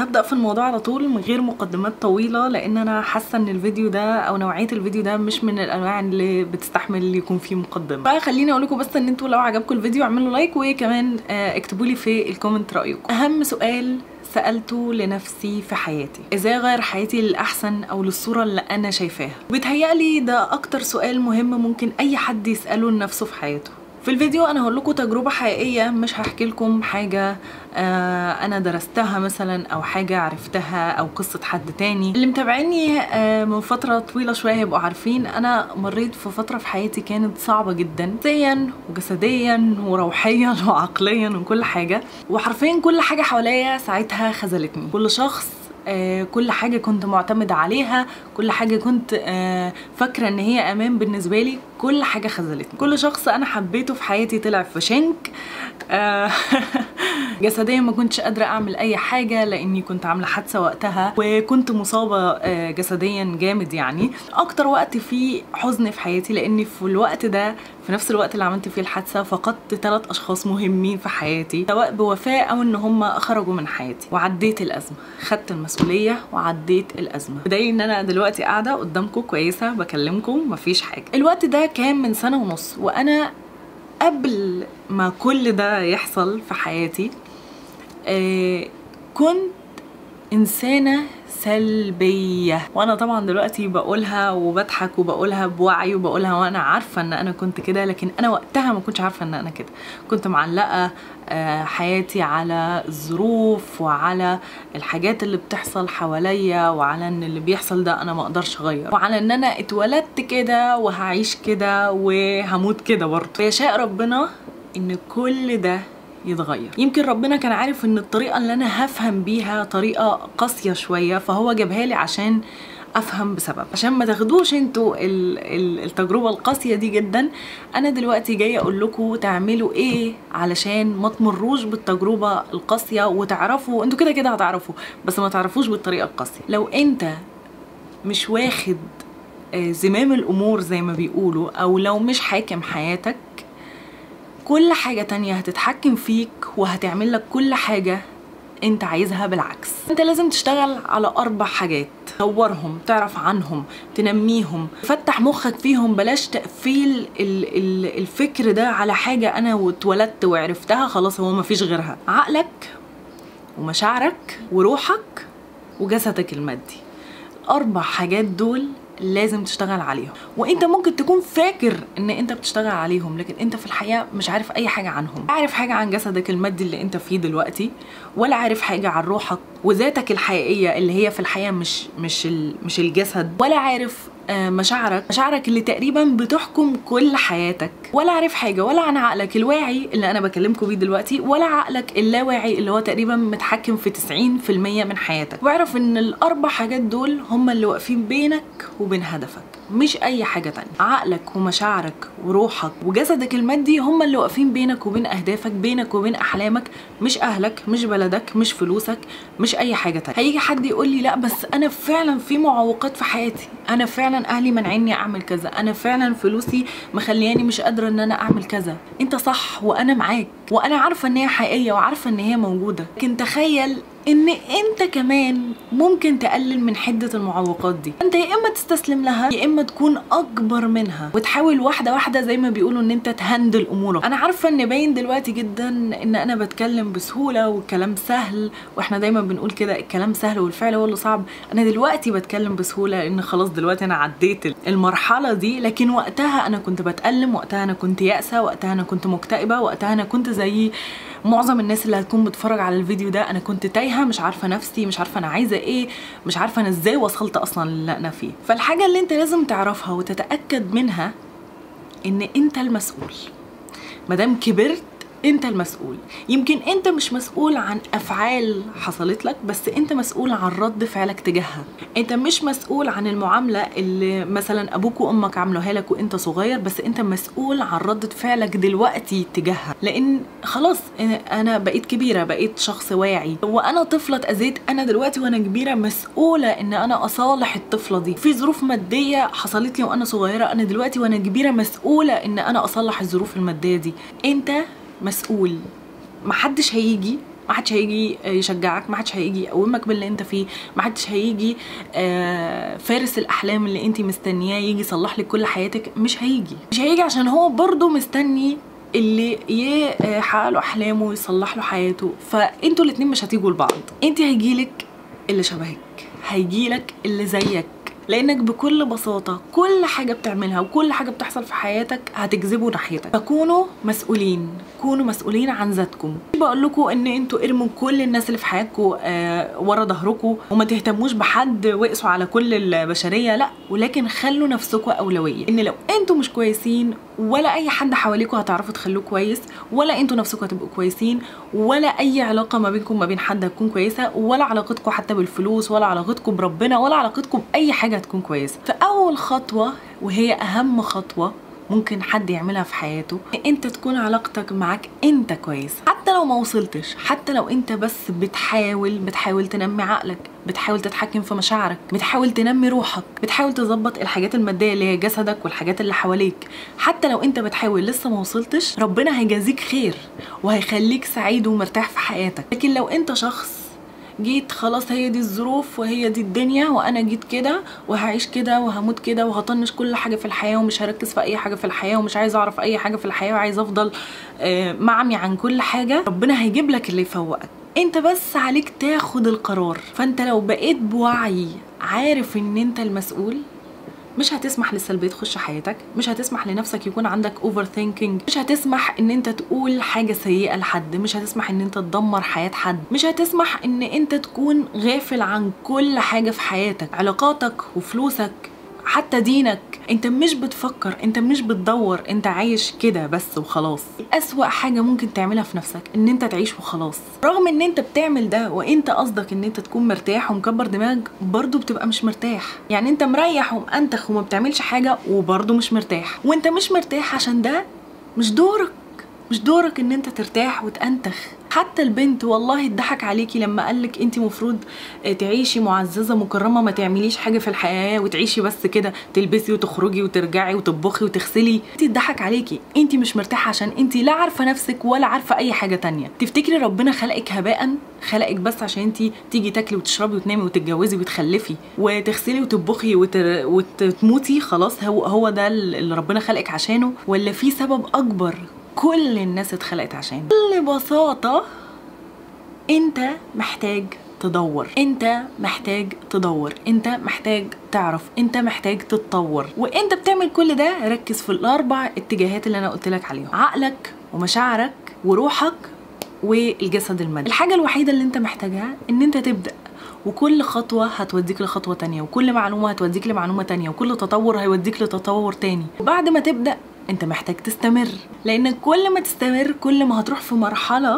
هبدا في الموضوع على طول من غير مقدمات طويله لان انا حاسه ان الفيديو ده او نوعيه الفيديو ده مش من الانواع اللي بتستحمل يكون فيه مقدمه فخليني اقول لكم بس ان انتوا لو عجبكم الفيديو اعملوا لايك وكمان آه، اكتبوا لي في الكومنت رايكم اهم سؤال سألته لنفسي في حياتي ازاي اغير حياتي للأحسن او للصورة اللي انا شايفاها بيتهيألي ده اكتر سؤال مهم ممكن اي حد يسأله لنفسه في حياته في الفيديو انا هقول لكم تجربه حقيقيه مش هحكي لكم حاجه آه انا درستها مثلا او حاجه عرفتها او قصه حد تاني اللي متابعيني آه من فتره طويله شويه هيبقوا عارفين انا مريت في فتره في حياتي كانت صعبه جدا نفسيا وجسديا وروحيا وعقليا وكل حاجه وحرفيا كل حاجه حواليا ساعتها خذلتني كل شخص آه، كل حاجة كنت معتمدة عليها كل حاجة كنت آه، فاكرة ان هي امان بالنسبة لي كل حاجة خذلتني كل شخص انا حبيته في حياتي طلع في شنك آه، جسديا ما كنتش قادرة اعمل اي حاجة لاني كنت عاملة حادثة وقتها وكنت مصابة آه، جسديا جامد يعني اكتر وقت فيه حزن في حياتي لاني في الوقت ده في نفس الوقت اللي عملت فيه الحادثة فقدت ثلاث اشخاص مهمين في حياتي سواء بوفاة او ان هم خرجوا من حياتي وعديت الازمة خدت المسؤولية وعديت الازمة بداية ان انا دلوقتي قاعدة قدامكم كويسة بكلمكم مفيش حاجة الوقت ده كان من سنة ونص وانا قبل ما كل ده يحصل في حياتي آه كنت إنسانة سلبية وأنا طبعا دلوقتي بقولها وبضحك وبقولها بوعي وبقولها وأنا عارفة إن أنا كنت كده لكن أنا وقتها ما كنتش عارفة إن أنا كده كنت معلقة آه، حياتي على الظروف وعلى الحاجات اللي بتحصل حواليا وعلى ان اللي بيحصل ده انا ما اقدرش اغير وعلى ان انا اتولدت كده وهعيش كده وهموت كده برضه يشاء ربنا ان كل ده يتغير يمكن ربنا كان عارف ان الطريقه اللي انا هفهم بيها طريقه قاسيه شويه فهو جابها لي عشان افهم بسبب عشان ما تاخدوش انتوا ال- ال- التجربه القاسيه دي جدا انا دلوقتي جايه اقول لكم تعملوا ايه علشان ما تمروش بالتجربه القاسيه وتعرفوا انتوا كده كده هتعرفوا بس ما تعرفوش بالطريقه القاسيه لو انت مش واخد آه، زمام الامور زي ما بيقولوا او لو مش حاكم حياتك كل حاجة تانية هتتحكم فيك وهتعمل لك كل حاجة انت عايزها بالعكس انت لازم تشتغل على اربع حاجات تطورهم تعرف عنهم تنميهم فتح مخك فيهم بلاش تقفيل ال ال الفكر ده على حاجة انا اتولدت وعرفتها خلاص هو مفيش غيرها عقلك ومشاعرك وروحك وجسدك المادي الاربع حاجات دول لازم تشتغل عليهم وانت ممكن تكون فاكر ان انت بتشتغل عليهم لكن انت في الحقيقه مش عارف اي حاجه عنهم لا عارف حاجه عن جسدك المادي اللي انت فيه دلوقتي ولا عارف حاجه عن روحك وذاتك الحقيقيه اللي هي في الحقيقه مش مش ال- مش الجسد ولا عارف آه، مشاعرك مشاعرك اللي تقريبا بتحكم كل حياتك ولا عارف حاجه ولا عن عقلك الواعي اللي انا بكلمكم بيه دلوقتي ولا عقلك اللاواعي اللي هو تقريبا متحكم في 90% من حياتك واعرف ان الاربع حاجات دول هم اللي واقفين بينك وبين هدفك مش اي حاجه تانية عقلك ومشاعرك وروحك وجسدك المادي هم اللي واقفين بينك وبين اهدافك بينك وبين احلامك مش اهلك مش بلدك مش فلوسك مش اي حاجه تانية هيجي حد يقول لي لا بس انا فعلا في معوقات في حياتي انا فعلا اهلي منعني اعمل كذا انا فعلا فلوسي مخلياني مش قادره ان انا اعمل كذا انت صح وانا معاك وانا عارفه ان هي حقيقيه وعارفه ان هي موجوده لكن تخيل ان انت كمان ممكن تقلل من حده المعوقات دي انت يا اما تستسلم لها يا اما تكون اكبر منها وتحاول واحده واحده زي ما بيقولوا ان انت تهندل امورك انا عارفه ان باين دلوقتي جدا ان انا بتكلم بسهوله والكلام سهل واحنا دايما بنقول كده الكلام سهل والفعل هو اللي صعب انا دلوقتي بتكلم بسهوله لان خلاص دلوقتي انا عديت المرحله دي لكن وقتها انا كنت بتألم وقتها انا كنت يائسه وقتها انا كنت مكتئبه وقتها انا كنت زي معظم الناس اللي هتكون بتتفرج على الفيديو ده انا كنت تايهه مش عارفه نفسي مش عارفه انا عايزه ايه مش عارفه انا ازاي وصلت اصلا للي انا فيه فالحاجه اللي انت لازم تعرفها وتتاكد منها ان انت المسؤول مادام كبرت انت المسؤول يمكن انت مش مسؤول عن افعال حصلت لك بس انت مسؤول عن رد فعلك تجاهها انت مش مسؤول عن المعامله اللي مثلا ابوك وامك عملوها لك وانت صغير بس انت مسؤول عن ردة فعلك دلوقتي تجاهها لان خلاص انا بقيت كبيره بقيت شخص واعي وانا طفله اتاذيت انا دلوقتي وانا كبيره مسؤوله ان انا اصالح الطفله دي في ظروف ماديه حصلت لي وانا صغيره انا دلوقتي وانا كبيره مسؤوله ان انا اصلح الظروف الماديه دي انت مسؤول محدش هيجي ما حدش هيجي يشجعك ما حدش هيجي يقومك باللي انت فيه ما حدش هيجي آه، فارس الاحلام اللي انت مستنياه يجي يصلح لك كل حياتك مش هيجي مش هيجي عشان هو برضه مستني اللي يحقق له احلامه ويصلح له حياته فانتوا الاتنين مش هتيجوا لبعض انت هيجيلك اللي شبهك هيجيلك اللي زيك لانك بكل بساطه كل حاجه بتعملها وكل حاجه بتحصل في حياتك هتجذبه ناحيتك فكونوا مسؤولين كونوا مسؤولين عن ذاتكم بقول لكم ان انتوا ارموا كل الناس اللي في حياتكم آه ورا ظهركم وما تهتموش بحد واقسوا على كل البشريه لا ولكن خلوا نفسكم اولويه ان لو انتوا مش كويسين ولا اي حد حواليكم هتعرفوا تخلوه كويس ولا انتوا نفسكم هتبقوا كويسين ولا اي علاقه ما بينكم ما بين حد هتكون كويسه ولا علاقتكم حتى بالفلوس ولا علاقتكم بربنا ولا علاقتكم باي حاجه هتكون كويسه فاول خطوه وهي اهم خطوه ممكن حد يعملها في حياته انت تكون علاقتك معاك انت كويس حتى لو ما وصلتش حتى لو انت بس بتحاول بتحاول تنمي عقلك بتحاول تتحكم في مشاعرك بتحاول تنمي روحك بتحاول تظبط الحاجات الماديه اللي هي جسدك والحاجات اللي حواليك حتى لو انت بتحاول لسه ما وصلتش ربنا هيجازيك خير وهيخليك سعيد ومرتاح في حياتك لكن لو انت شخص جيت خلاص هي دي الظروف وهي دي الدنيا وانا جيت كده وهعيش كده وهموت كده وهطنش كل حاجه في الحياه ومش هركز في اي حاجه في الحياه ومش عايز اعرف اي حاجه في الحياه وعايز افضل آه، معمي عن كل حاجه ربنا هيجيب لك اللي يفوقك انت بس عليك تاخد القرار فانت لو بقيت بوعي عارف ان انت المسؤول مش هتسمح للسلبيه تخش حياتك مش هتسمح لنفسك يكون عندك اوفر ثينكينج مش هتسمح ان انت تقول حاجه سيئه لحد مش هتسمح ان انت تدمر حياه حد مش هتسمح ان انت تكون غافل عن كل حاجه في حياتك علاقاتك وفلوسك حتى دينك انت مش بتفكر انت مش بتدور انت عايش كده بس وخلاص اسوأ حاجة ممكن تعملها في نفسك ان انت تعيش وخلاص رغم ان انت بتعمل ده وانت قصدك ان انت تكون مرتاح ومكبر دماغك برضه بتبقى مش مرتاح يعني انت مريح ومأنتخ وما بتعملش حاجة وبرضه مش مرتاح وانت مش مرتاح عشان ده مش دورك مش دورك ان انت ترتاح وتأنتخ حتى البنت والله اتضحك عليكي لما قالك انت مفروض تعيشي معززه مكرمه ما تعمليش حاجه في الحياه وتعيشي بس كده تلبسي وتخرجي وترجعي وتطبخي وتغسلي انت اتضحك عليكي انت مش مرتاحه عشان انت لا عارفه نفسك ولا عارفه اي حاجه تانية تفتكري ربنا خلقك هباء خلقك بس عشان انت تيجي تاكلي وتشربي وتنامي وتتجوزي وتخلفي وتغسلي وتطبخي وتر... وتموتي خلاص هو هو ده اللي ربنا خلقك عشانه ولا في سبب اكبر كل الناس اتخلقت عشان بكل بساطة انت محتاج تدور انت محتاج تدور انت محتاج تعرف انت محتاج تتطور وانت بتعمل كل ده ركز في الاربع اتجاهات اللي انا قلت لك عليهم عقلك ومشاعرك وروحك والجسد المادي الحاجة الوحيدة اللي انت محتاجها ان انت تبدأ وكل خطوة هتوديك لخطوة تانية وكل معلومة هتوديك لمعلومة تانية وكل تطور هيوديك لتطور تاني وبعد ما تبدأ انت محتاج تستمر لانك كل ما تستمر كل ما هتروح في مرحله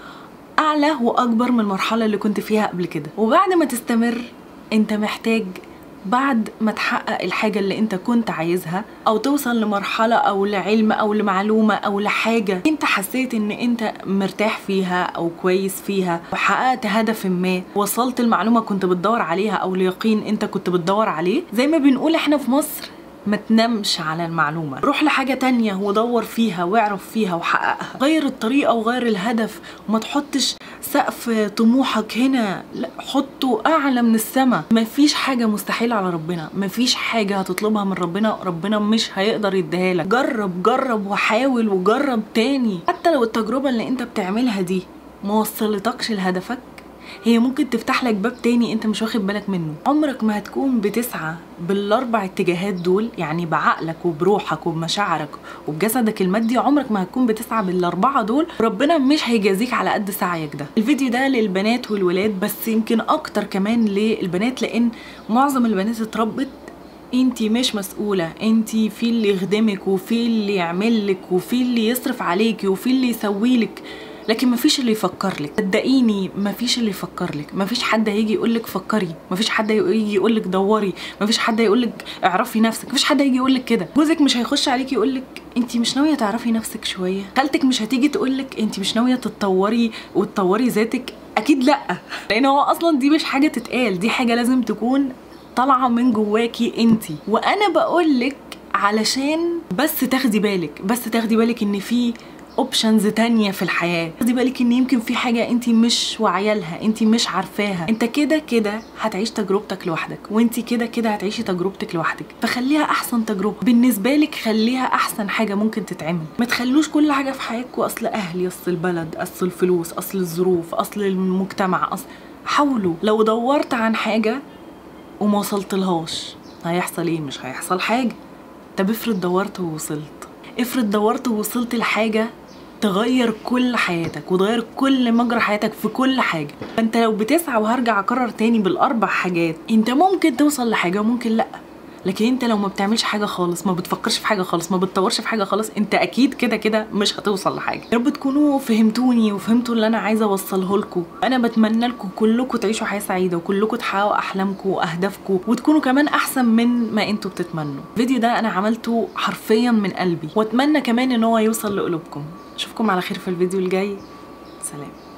اعلى واكبر من المرحله اللي كنت فيها قبل كده وبعد ما تستمر انت محتاج بعد ما تحقق الحاجة اللي انت كنت عايزها او توصل لمرحلة او لعلم او لمعلومة او لحاجة انت حسيت ان انت مرتاح فيها او كويس فيها وحققت هدف ما وصلت المعلومة كنت بتدور عليها او ليقين انت كنت بتدور عليه زي ما بنقول احنا في مصر ما تنامش على المعلومة روح لحاجة تانية ودور فيها واعرف فيها وحققها غير الطريقة وغير الهدف وما تحطش سقف طموحك هنا لا حطه اعلى من السماء مفيش حاجه مستحيله على ربنا مفيش حاجه هتطلبها من ربنا ربنا مش هيقدر يديها لك جرب جرب وحاول وجرب تاني حتى لو التجربه اللي انت بتعملها دي ما وصلتكش لهدفك هي ممكن تفتح لك باب تاني انت مش واخد بالك منه عمرك ما هتكون بتسعى بالاربع اتجاهات دول يعني بعقلك وبروحك وبمشاعرك وبجسدك المادي عمرك ما هتكون بتسعى بالاربعه دول ربنا مش هيجازيك على قد سعيك ده الفيديو ده للبنات والولاد بس يمكن اكتر كمان للبنات لان معظم البنات اتربت انت مش مسؤوله انت في اللي يخدمك وفي اللي يعملك وفي اللي يصرف عليكي وفي اللي يسويلك لكن مفيش اللي يفكر لك صدقيني مفيش اللي يفكر لك مفيش حد هيجي يقول لك فكري مفيش حد يجي يقول لك دوري مفيش حد يقول لك اعرفي نفسك مفيش حد هيجي يقول لك كده جوزك مش هيخش عليكي يقول لك انت مش ناويه تعرفي نفسك شويه خالتك مش هتيجي تقول لك انت مش ناويه تتطوري وتطوري ذاتك اكيد لا لان هو اصلا دي مش حاجه تتقال دي حاجه لازم تكون طالعه من جواكي انت وانا بقول لك علشان بس تاخدي بالك بس تاخدي بالك ان في اوبشنز تانية في الحياة خدي بالك ان يمكن في حاجة انت مش واعية لها انت مش عارفاها انت كده كده هتعيش تجربتك لوحدك وانت كده كده هتعيشي تجربتك لوحدك فخليها احسن تجربة بالنسبة لك خليها احسن حاجة ممكن تتعمل ما تخلوش كل حاجة في حياتكم اصل اهلي اصل البلد اصل الفلوس اصل الظروف اصل المجتمع اصل حاولوا لو دورت عن حاجة وما وصلتلهاش هيحصل ايه مش هيحصل حاجة طب افرض دورت ووصلت افرض دورت ووصلت لحاجة تغير كل حياتك وتغير كل مجرى حياتك في كل حاجة فانت لو بتسعى وهرجع اكرر تاني بالاربع حاجات انت ممكن توصل لحاجة وممكن لا لكن انت لو ما بتعملش حاجه خالص ما بتفكرش في حاجه خالص ما بتطورش في حاجه خالص انت اكيد كده كده مش هتوصل لحاجه يا رب تكونوا فهمتوني وفهمتوا اللي انا عايزه اوصله لكم انا بتمنى لكم كلكم تعيشوا حياه سعيده وكلكم تحققوا احلامكم واهدافكم وتكونوا كمان احسن من ما انتوا بتتمنوا الفيديو ده انا عملته حرفيا من قلبي واتمنى كمان ان هو يوصل لقلوبكم اشوفكم على خير في الفيديو الجاي سلام